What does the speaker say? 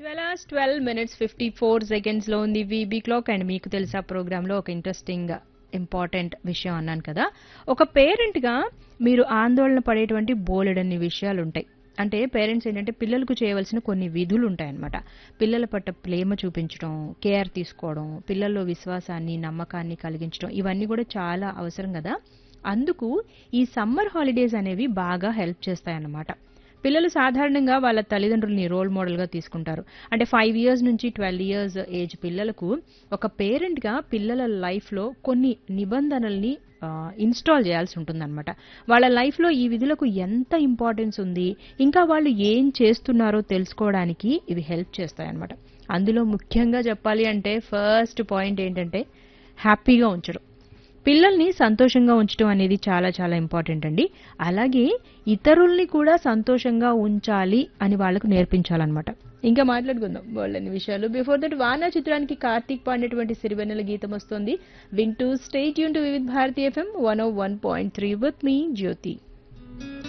twelve hours twelve minutes fifty four seconds లో ఉంది VB clock and మీకు తెలుసా ప్రోగ్రామ్ లో ఒక ఇంట్రెస్టింగ్ ఇంపార్టెంట్ విషయం అన్నాను కదా ఒక పేరెంట్ గా మీరు ఆందోళన పడేటువంటి బోలెడన్ని విషయాలు ఉంటాయి అంటే పేరెంట్స్ ఏంటంటే పిల్లలకు చేయవలసిన కొన్ని విధులు ఉంటాయన్నమాట పిల్లల పట్ల ప్రేమ చూపించడం కేర్ తీసుకోవడం పిల్లల్లో విశ్వాసాన్ని నమ్మకాన్ని కలిగించడం ఇవన్నీ కూడా చాలా అవసరం కదా అందుకు ఈ సమ్మర్ హాలిడేస్ అనేవి బాగా హెల్ప్ చేస్తాయన్నమాట పిల్లలు సాధారణంగా వాళ్ళ తల్లిదండ్రులని రోల్ మోడల్గా తీసుకుంటారు అంటే ఫైవ్ ఇయర్స్ నుంచి ట్వెల్వ్ ఇయర్స్ ఏజ్ పిల్లలకు ఒక పేరెంట్గా పిల్లల లైఫ్లో కొన్ని నిబంధనల్ని ఇన్స్టాల్ చేయాల్సి ఉంటుందన్నమాట వాళ్ళ లైఫ్లో ఈ విధులకు ఎంత ఇంపార్టెన్స్ ఉంది ఇంకా వాళ్ళు ఏం చేస్తున్నారో తెలుసుకోవడానికి ఇవి హెల్ప్ చేస్తాయన్నమాట అందులో ముఖ్యంగా చెప్పాలి అంటే ఫస్ట్ పాయింట్ ఏంటంటే హ్యాపీగా ఉంచడం పిల్లల్ని సంతోషంగా ఉంచడం అనేది చాలా చాలా ఇంపార్టెంట్ అండి అలాగే ఇతరుల్ని కూడా సంతోషంగా ఉంచాలి అని వాళ్ళకు నేర్పించాలన్నమాట ఇంకా మాట్లాడుకుందాం వాళ్ళని విషయాలు బిఫోర్ దట్ వానా చిత్రానికి కార్తీక్ పాడినటువంటి సిరివెన్నెల గీతం వస్తుంది వింటూ స్టేట్ యూన్ to Vividh Bharati FM one O one point three with మీ జ్యోతి